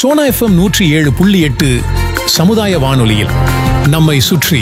Sona FM நூற்றி ஏழு புள்ளி எட்டு சமுதாய வானொலியில் நம்மை சுற்றி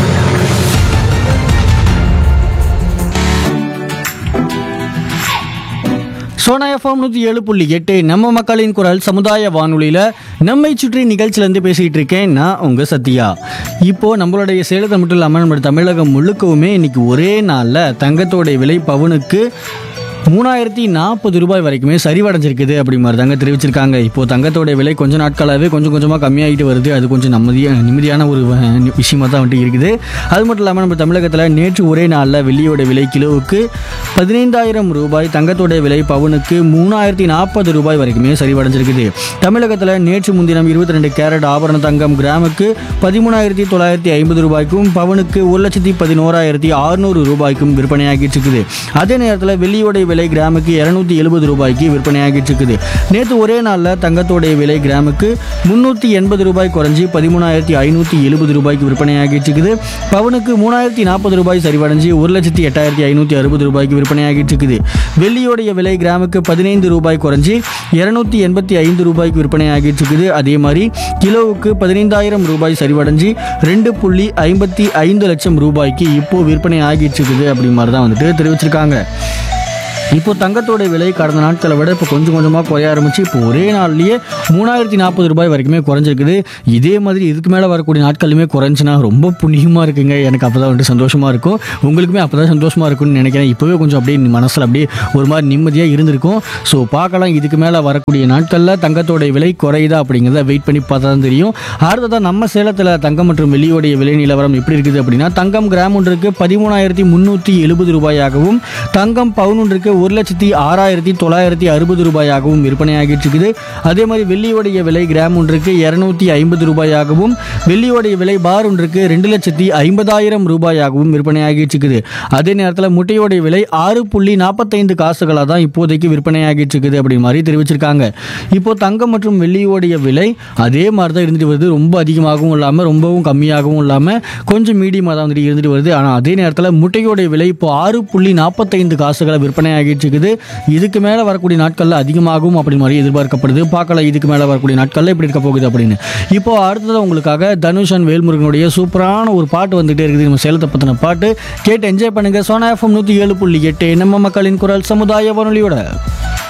சோனா எஃப்எம் நூற்றி ஏழு புள்ளி எட்டு நம்ம மக்களின் குரல் சமுதாய வானொலியில் நம்மை சுற்றி நிகழ்ச்சியிலேருந்து பேசிகிட்டு இருக்கேன் நான் உங்கள் சத்யா இப்போது நம்மளுடைய சேலத்தை மட்டும் இல்லாமல் நம்ம தமிழகம் முழுக்கவுமே இன்னைக்கு ஒரே நாளில் தங்கத்தோடைய விலை பவுனுக்கு மூணாயிரத்தி நாற்பது ரூபாய் வரைக்குமே சரிவடைஞ்சிருக்குது அப்படி மாதிரி தாங்க தெரிவிச்சிருக்காங்க இப்போது தங்கத்தோட விலை கொஞ்ச நாட்களாகவே கொஞ்சம் கொஞ்சமாக கம்மியாகிட்டு வருது அது கொஞ்சம் நிம்மதியா நிம்மதியான ஒரு அஹ், விஷயமா தான் வந்துட்டு இருக்குது அது மட்டும் இல்லாமல் நம்ம தமிழகத்தில் நேற்று ஒரே நாளில் வெள்ளியோட விலை கிலோவுக்கு பதினைந்தாயிரம் ரூபாய் தங்கத்தோட விலை பவுனுக்கு மூணாயிரத்தி நாற்பது ரூபாய் வரைக்குமே சரிவடைஞ்சிருக்குது தமிழகத்தில் நேற்று முன்தினம் இருபத்தி ரெண்டு கேரட் ஆபரண தங்கம் கிராமுக்கு பதிமூணாயிரத்தி தொள்ளாயிரத்தி ஐம்பது ரூபாய்க்கும் பவுனுக்கு ஒரு லட்சத்தி பதினோராயிரத்தி அறுநூறு ரூபாய்க்கும் விற்பனையாகிட்டு இருக்குது அதே நேரத்தில் வெள்ளியோடைய விலை கிராமுக்கு இரநூத்தி எழுபது ரூபாய்க்கு விற்பனையாகிட்டு இருக்குது நேற்று ஒரே நாளில் தங்கத்தோடைய விலை கிராமுக்கு முந்நூற்றி எண்பது ரூபாய் குறைஞ்சி பதிமூணாயிரத்தி ஐநூற்றி எழுபது ரூபாய்க்கு விற்பனையாகிட்டு இருக்குது பவுனுக்கு மூணாயிரத்தி நாற்பது ரூபாய் சரிவடைஞ்சு ஒரு லட்சத்தி எட்டாயிரத்தி ஐநூற்றி அறுபது ரூபாய்க்கு விற்பனையாகிட்டு இருக்குது வெள்ளியோடைய விலை கிராமுக்கு பதினைந்து ரூபாய் குறைஞ்சி இரநூத்தி எண்பத்தி ஐந்து ரூபாய்க்கு விற்பனையாகிட்டு இருக்குது அதே மாதிரி கிலோவுக்கு பதினைந்தாயிரம் ரூபாய் சரிவடைஞ்சு ரெண்டு புள்ளி ஐம்பத்தி ஐந்து லட்சம் ரூபாய்க்கு இப்போ விற்பனை ஆகிட்டு இருக்குது அப்படி மாதிரி தான் வந்துட்டு தெரிவிச்சிருக்காங்க இப்போ தங்கத்தோட விலை கடந்த நாட்களை விட இப்போ கொஞ்சம் கொஞ்சமாக குறைய ஆரம்பிச்சு இப்போ ஒரே நாள்லயே மூணாயிரத்தி நாற்பது ரூபாய் வரைக்குமே குறைஞ்சிருக்குது இதே மாதிரி இதுக்கு மேலே வரக்கூடிய நாட்களுமே குறைஞ்சுன்னா ரொம்ப புண்ணியமாக இருக்குங்க எனக்கு அப்போ தான் வந்துட்டு சந்தோஷமாக இருக்கும் உங்களுக்குமே அப்போ தான் சந்தோஷமாக இருக்கும்னு நினைக்கிறேன் இப்போவே கொஞ்சம் அப்படியே மனசில் அப்படியே ஒரு மாதிரி நிம்மதியாக இருந்திருக்கும் ஸோ பார்க்கலாம் இதுக்கு மேலே வரக்கூடிய நாட்களில் தங்கத்தோட விலை குறையுதா அப்படிங்கிறத வெயிட் பண்ணி பார்த்தா தான் தெரியும் அடுத்ததாக நம்ம சேலத்தில் தங்கம் மற்றும் வெள்ளியோடைய விலை நிலவரம் எப்படி இருக்குது அப்படின்னா தங்கம் கிராம் ஒன்றுக்கு பதிமூணாயிரத்தி முந்நூற்றி எழுபது ரூபாயாகவும் தங்கம் பவுன் ஒன்றுக்கு ஒரு லட்சத்தி ஆறாயிரத்தி தொள்ளாயிரத்தி அறுபது ரூபாயாகவும் விற்பனையாகிட்டு இருக்குது அதே மாதிரி வெள்ளியோடைய விலை கிராம் ஒன்றுக்கு இரநூத்தி ஐம்பது ரூபாயாகவும் வெள்ளியோடைய விலை பார் ஒன்றுக்கு ரெண்டு லட்சத்தி ஐம்பதாயிரம் ரூபாயாகவும் விற்பனையாகிட்டு இருக்குது அதே நேரத்தில் முட்டையோடைய விலை ஆறு புள்ளி நாற்பத்தைந்து காசுகளாக தான் இப்போதைக்கு விற்பனையாகிட்டு இருக்குது அப்படி மாதிரி தெரிவிச்சிருக்காங்க இப்போ தங்கம் மற்றும் வெள்ளியோடைய விலை அதே மாதிரி தான் இருந்துட்டு வருது ரொம்ப அதிகமாகவும் இல்லாமல் ரொம்பவும் கம்மியாகவும் இல்லாமல் கொஞ்சம் மீடியமாக தான் வந்துட்டு இருந்துட்டு வருது ஆனால் அதே நேரத்தில் முட்டையோடைய விலை இப்போ ஆறு புள்ளி நாற்பத்தைந்து காசுகளை விற்பனை ஆகிட்டு இருக்குது இதுக்கு மேலே வரக்கூடிய நாட்களில் அதிகமாகும் அப்படி மாதிரி எதிர்பார்க்கப்படுது பார்க்கலாம் இதுக்கு மேலே வரக்கூடிய நாட்களில் எப்படி இருக்க போகுது அப்படின்னு இப்போ அடுத்தது உங்களுக்காக தனுஷ் அண்ட் வேல்முருகனுடைய சூப்பரான ஒரு பாட்டு வந்துட்டே இருக்குது நம்ம சேலத்தை பற்றின பாட்டு கேட்டு என்ஜாய் பண்ணுங்க சோனா எஃப்எம் நூற்றி ஏழு புள்ளி எட்டு நம்ம மக்களின் குரல் சமுதாய வானொலியோட